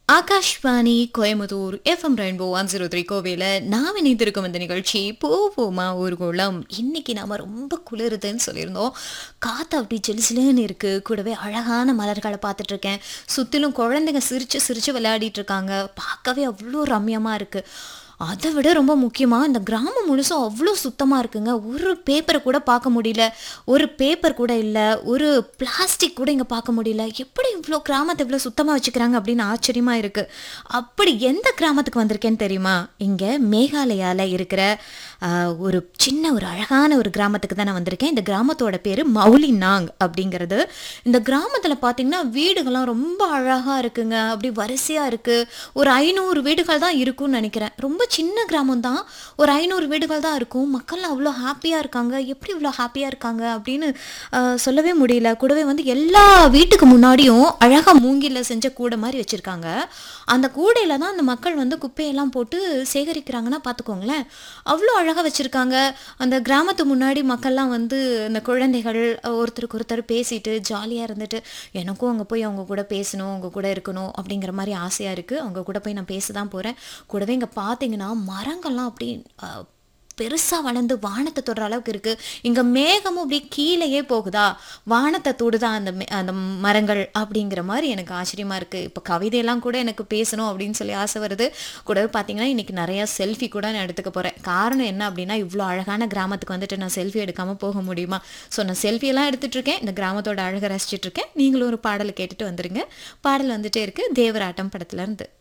Akashvani Coimbatore FM rainbow one zero three கோவையில் நாம் இணைந்திருக்கும் இந்த நிகழ்ச்சி போவோமா ஊர்கோளம் இன்னைக்கு நாம ரொம்ப குளிருதுன்னு சொல்லியிருந்தோம் காற்று அப்படி ஜிலுசிலுன்னு இருக்கு கூடவே அழகான மலர்களை பார்த்துட்டு இருக்கேன் சுற்றிலும் குழந்தைங்க சிரிச்சு சிரிச்சு விளையாடிட்டு இருக்காங்க பார்க்கவே அவ்வளோ ரம்யமா இருக்கு அதை விட ரொம்ப முக்கியமாக இந்த கிராமம் முழுசும் அவ்வளோ சுத்தமாக இருக்குங்க ஒரு பேப்பரை கூட பார்க்க முடியல ஒரு பேப்பர் கூட இல்லை ஒரு பிளாஸ்டிக் கூட இங்கே பார்க்க முடியல எப்படி இவ்வளோ கிராமத்தை இவ்வளோ சுத்தமாக வச்சுக்கிறாங்க அப்படின்னு ஆச்சரியமாக இருக்குது அப்படி எந்த கிராமத்துக்கு வந்திருக்கேன்னு தெரியுமா இங்கே மேகாலயாவில் இருக்கிற ஆஹ், ஒரு சின்ன ஒரு அழகான ஒரு கிராமத்துக்கு தான் நான் வந்திருக்கேன் இந்த கிராமத்தோட பேர் மௌலி நாங் அப்படிங்கிறது இந்த கிராமத்தில் பார்த்தீங்கன்னா வீடுகள்லாம் ரொம்ப அழகாக இருக்குங்க அப்படி வரிசையாக இருக்குது ஒரு ஐநூறு வீடுகள் தான் இருக்கும்னு நினைக்கிறேன் ரொம்ப சின்ன கிராமம் தான் ஒரு ஐநூறு வீடுகள் தான் இருக்கும் மக்கள்லாம் அவ்வளோ ஹாப்பியாக இருக்காங்க எப்படி இவ்வளோ ஹாப்பியாக இருக்காங்க அப்படின்னு ஆஹ், சொல்லவே முடியல கூடவே வந்து எல்லா வீட்டுக்கு முன்னாடியும் அழகாக மூங்கில செஞ்ச கூடை மாதிரி வச்சுருக்காங்க அந்த கூடையில் தான் அந்த மக்கள் வந்து குப்பையெல்லாம் போட்டு சேகரிக்கிறாங்கன்னா பார்த்துக்கோங்களேன் அவ்வளோ அழகாக வச்சுருக்காங்க அந்த கிராமத்து முன்னாடி மக்கள்லாம் வந்து இந்த குழந்தைகள் ஒருத்தருக்கு ஒருத்தர் பேசிட்டு ஜாலியாக இருந்துட்டு எனக்கும் அங்கே போய் அவங்க கூட பேசணும் அவங்க கூட இருக்கணும் அப்படிங்கிற மாதிரி ஆசையாக இருக்குது அவங்க கூட போய் நான் பேச தான் போகிறேன் கூடவே இங்கே பார்த்தீங்கன்னா மரங்கள்லாம் அப்படி அஹ், பெருசாக வளர்ந்து வானத்தை தொடுற அளவுக்கு இருக்குது இங்கே மேகமும் அப்படியே கீழேயே போகுதா வானத்தை தொடுதா அந்த மே- அந்த மரங்கள் அப்படிங்கிற மாதிரி எனக்கு ஆச்சரியமாக இருக்குது இப்போ கவிதையெல்லாம் கூட எனக்கு பேசணும் அப்படின்னு சொல்லி ஆசை வருது கூடவே பார்த்தீங்கன்னா இன்றைக்கி நிறையா செல்ஃபி கூட நான் எடுத்துக்க போகிறேன் காரணம் என்ன அப்படின்னா இவ்வளோ அழகான கிராமத்துக்கு வந்துட்டு நான் செல்ஃபி எடுக்காமல் போக முடியுமா ஸோ நான் செல்ஃபியெல்லாம் எடுத்துட்டு இருக்கேன் இந்த கிராமத்தோட அழகை ரசிச்சிட்டு இருக்கேன் நீங்களும் ஒரு பாடலை கேட்டுட்டு வந்துருங்க பாடல் வந்துட்டே இருக்கு தேவராட்டம் படத்துல இருந்து